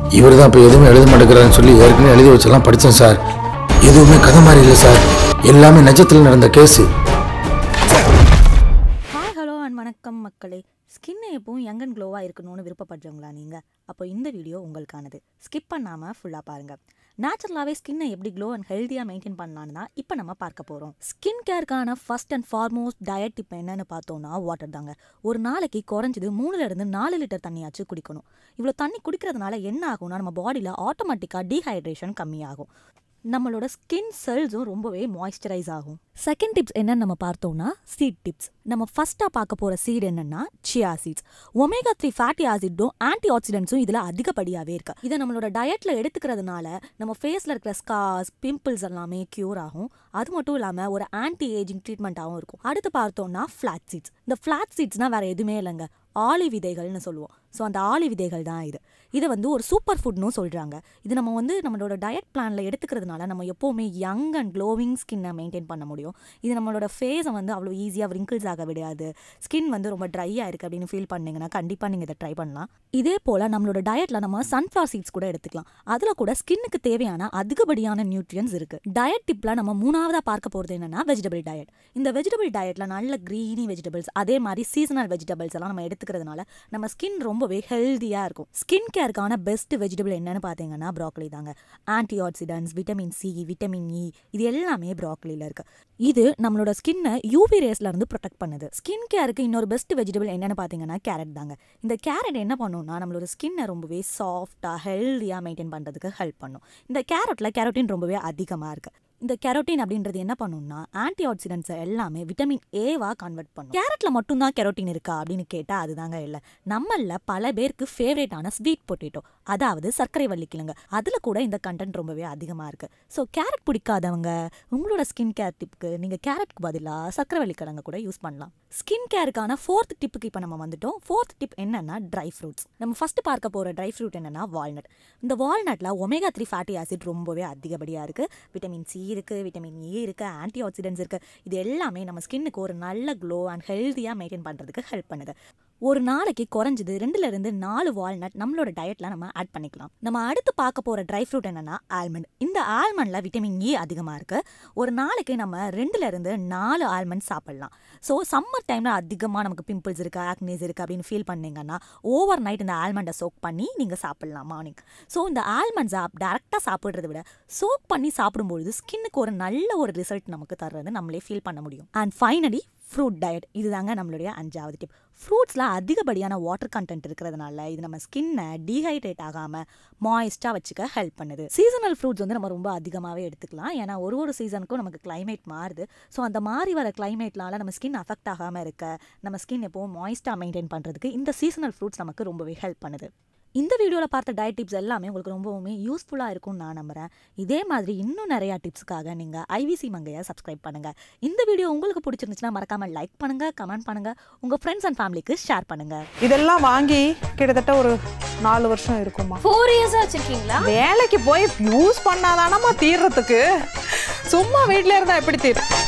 இவர் தான் இப்போ எதுவுமே எழுத மாட்டேங்கிறாருன்னு சொல்லி ஏற்கனவே எழுதி வச்செல்லாம் படித்தேன் சார் எதுவுமே கதை மாதிரி இல்லை சார் எல்லாமே நிஜத்தில் நடந்த கேஸு ஹாய் ஹலோ அண்ட் வணக்கம் மக்களே ஸ்கின் எப்பவும் யங் அண்ட் க்ளோவாக இருக்கணும்னு விருப்பப்படுறவங்களா நீங்கள் அப்போ இந்த வீடியோ உங்களுக்கானது ஸ்கிப் பண்ணாமல் ஃபுல்லாக பாருங்கள் நேச்சுரலாகவே ஸ்கின்னை எப்படி க்ளோ அண்ட் ஹெல்த்தியாக மெயின்டைன் பண்ணலான்னு தான் இப்போ நம்ம பார்க்க போகிறோம் ஸ்கின் கேருக்கான ஃபர்ஸ்ட் அண்ட் ஃபார்மோஸ்ட் டயட் இப்போ என்னன்னு பார்த்தோம்னா வாட்டர் தாங்க ஒரு நாளைக்கு குறைஞ்சது மூணுலேருந்து நாலு லிட்டர் தண்ணியாச்சும் குடிக்கணும் இவ்வளோ தண்ணி குடிக்கிறதுனால என்ன ஆகும்னா நம்ம பாடியில் ஆட்டோமேட்டிக்காக டீஹைட்ரேஷன் கம்மியாகும் நம்மளோட ஸ்கின் செல்ஸும் ரொம்பவே மாய்ஸ்சரைஸ் ஆகும் செகண்ட் டிப்ஸ் என்னன்னு நம்ம பார்த்தோம்னா சீட் டிப்ஸ் நம்ம ஃபர்ஸ்ட்டாக பார்க்க போகிற சீட் என்னன்னா chia seeds omega three fatty ஆசிட்டும் ஆன்டி ஆக்சிடென்ட்ஸும் இதில் அதிகப்படியாகவே இருக்கு இதை நம்மளோட டயட்டில் எடுத்துக்கிறதுனால நம்ம ஃபேஸில் இருக்கிற ஸ்கார்ஸ் பிம்பிள்ஸ் எல்லாமே க்யூர் ஆகும் அது மட்டும் இல்லாமல் ஒரு ஆன்டி ஏஜிங் ட்ரீட்மெண்ட்டாகவும் இருக்கும் அடுத்து பார்த்தோம்னா ஃப்ளாட் சீட்ஸ் இந்த ஃப்ளாட் சீட்ஸ்னால் வேறு எதுவுமே இல்லைங்க ஆலி விதைகள்னு சொல்லுவோம் ஸோ அந்த ஆலி விதைகள் தான் இது இதை வந்து ஒரு சூப்பர் ஃபுட்னு சொல்கிறாங்க இது நம்ம வந்து நம்மளோட டயட் பிளானில் எடுத்துக்கிறதுனால நம்ம எப்போவுமே யங் அண்ட் க்ளோவிங் ஸ்கின்னை மெயின்டைன் பண்ண முடியும் இது நம்மளோட ஃபேஸை வந்து அவ்வளோ ஈஸியாக wrinkles ஆக விடாது ஸ்கின் வந்து ரொம்ப ட்ரையாக இருக்குது அப்படின்னு ஃபீல் பண்ணீங்கன்னா கண்டிப்பாக நீங்கள் இதை ட்ரை பண்ணலாம் இதே போல் நம்மளோட டயட்டில் நம்ம சன்ஃப்ளவர் சீட்ஸ் கூட எடுத்துக்கலாம் அதில் கூட ஸ்கின்னுக்கு தேவையான அதிகப்படியான நியூட்ரியன்ஸ் இருக்குது டயட் டிப்பில் நம்ம மூணாவதாக பார்க்க போகிறது என்னன்னா வெஜிடபிள் டயட் இந்த வெஜிடபிள் டயட்டில் நல்ல க்ரீனி வெஜிடபிள்ஸ் அதே மாதிரி சீசனல் வெஜிடபிள்ஸ் எல்லாம் நம்ம எடுத்துக்கிறதுனால நம்ம ஸ்கின் ரொம்பவே ஹெல்த்தியாக இருக்கும் ஸ்கின் கேருக்கான பெஸ்ட் வெஜிடபிள் என்னன்னு பார்த்தீங்கன்னா ப்ராக்கலி தாங்க antioxidants vitamin C vitamin E இது எல்லாமே ப்ராக்கலியில் இருக்கு இது நம்மளோட ஸ்கின்னை யூவி ரேஸ்ல இருந்து ப்ரொடெக்ட் பண்ணுது ஸ்கின் கேருக்கு இன்னொரு பெஸ்ட் வெஜிடபிள் என்னன்னு பார்த்தீங்கன்னா கேரட் தாங்க இந்த கேரட் என்ன பண்ணும்னா நம்மளோட ஸ்கின்னை ரொம்பவே சாஃப்டாக ஹெல்த்தியாக மெயின்டைன் பண்ணுறதுக்கு ஹெல்ப் பண்ணும் இந்த கேரட்டில் கேரோட்டின் ரொம்பவே அதிகமாக இருக்கு இந்த கெரோட்டின் அப்படின்றது என்ன பண்ணும்னா ஆன்டி ஆக்சிடென்ட்ஸை எல்லாமே விட்டமின் ஏவா கன்வெர்ட் பண்ணும் கேரட்ல மட்டும்தான் கெரோட்டின் இருக்கா அப்படின்னு கேட்டால் அதுதாங்க இல்லை நம்மள பல பேருக்கு ஃபேவரேட்டான ஸ்வீட் பொட்டேட்டோ அதாவது சர்க்கரை வள்ளிக்கிழங்கு அதில் கூட இந்த கண்டென்ட் ரொம்பவே அதிகமாக இருக்கு ஸோ கேரட் பிடிக்காதவங்க உங்களோட ஸ்கின் கேர் டிப்புக்கு நீங்கள் கேரட்க்கு பதிலாக சர்க்கரை வள்ளிக்கிழங்கு கூட யூஸ் பண்ணலாம் ஸ்கின் கேருக்கான ஃபோர்த் டிப்புக்கு இப்போ நம்ம வந்துட்டோம் ஃபோர்த் டிப் என்னன்னா ட்ரை ஃப்ரூட்ஸ் நம்ம ஃபர்ஸ்ட் பார்க்க போகிற ட்ரை ஃப்ரூட் என்னன்னா வால்நட் இந்த வால்நட்டில் ஒமேகா த்ரீ ஃபேட்டி ஆசிட் ரொம்பவே அதிகப்படியாக இருக்குது விட்டமின் சி இருக்குது விட்டமின் ஏ இருக்குது ஆன்டி ஆக்சிடென்ட்ஸ் இருக்குது இது எல்லாமே நம்ம ஸ்கின்னுக்கு ஒரு நல்ல க்ளோ அண்ட் ஹெல்த்தியாக மெயின்டைன் பண்ணுறதுக்கு ஹெல்ப் பண்ணுது ஒரு நாளைக்கு குறைஞ்சது ரெண்டுல இருந்து நாலு வால்நட் நம்மளோட டயட்ல நம்ம ஆட் பண்ணிக்கலாம் நம்ம அடுத்து பார்க்க போற ட்ரை ஃப்ரூட் என்னன்னா ஆல்மண்ட் இந்த ஆல்மண்ட்ல விட்டமின் ஏ அதிகமா இருக்கு ஒரு நாளைக்கு நம்ம ரெண்டுல இருந்து நாலு ஆல்மண்ட் சாப்பிடலாம் ஸோ சம்மர் டைம்ல அதிகமாக நமக்கு பிம்பிள்ஸ் இருக்கு ஆக்னேஸ் இருக்கு அப்படின்னு ஃபீல் பண்ணீங்கன்னா ஓவர் நைட் இந்த ஆல்மண்டை சோக் பண்ணி நீங்க சாப்பிடலாம் மார்னிங் ஸோ இந்த ஆல்மண்ட்ஸை டேரெக்டாக சாப்பிட்றத விட சோக் பண்ணி சாப்பிடும்பொழுது ஸ்கின்னுக்கு ஒரு நல்ல ஒரு ரிசல்ட் நமக்கு தர்றது நம்மளே ஃபீல் பண்ண முடியும் அண்ட் ஃபைனலி ஃப்ரூட் டயட் இதுதாங்க நம்மளுடைய அஞ்சாவது டிப் ஃப்ரூட்ஸில் அதிகப்படியான வாட்டர் கண்டென்ட் இருக்கிறதுனால இது நம்ம ஸ்கின்னை டீஹைட்ரேட் ஆகாமல் மாய்ஸ்டாக வச்சுக்க ஹெல்ப் பண்ணுது சீசனல் ஃப்ரூட்ஸ் வந்து நம்ம ரொம்ப அதிகமாகவே எடுத்துக்கலாம் ஏன்னா ஒரு ஒரு சீசனுக்கும் நமக்கு climate மாறுது ஸோ அந்த மாறி வர கிளைமேட்னால நம்ம ஸ்கின் அஃபெக்ட் ஆகாமல் இருக்க நம்ம ஸ்கின் எப்போவும் மாய்ஸ்டாக மெயின்டைன் பண்ணுறதுக்கு இந்த சீசனல் ஃப்ரூட்ஸ் நமக்கு ரொம்பவே ஹெல்ப் பண்ணுது இந்த வீடியோவில் பார்த்த டயட் டிப்ஸ் எல்லாமே உங்களுக்கு ரொம்பவுமே யூஸ்ஃபுல்லாக இருக்கும்னு நான் நம்புகிறேன் இதே மாதிரி இன்னும் நிறையா டிப்ஸ்க்காக நீங்கள் ஐவிசி மங்கையை சப்ஸ்கிரைப் பண்ணுங்கள் இந்த வீடியோ உங்களுக்கு பிடிச்சிருந்துச்சுன்னா மறக்காமல் லைக் பண்ணுங்கள் கமெண்ட் பண்ணுங்கள் உங்கள் ஃப்ரெண்ட்ஸ் அண்ட் ஃபேமிலிக்கு ஷேர் பண்ணுங்கள் இதெல்லாம் வாங்கி கிட்டத்தட்ட ஒரு நாலு வருஷம் இருக்குமா ஃபோர் இயர்ஸா வச்சிருக்கீங்களா வேலைக்கு போய் யூஸ் பண்ணாதானமா தீர்றதுக்கு சும்மா வீட்ல இருந்தா எப்படி தீரும்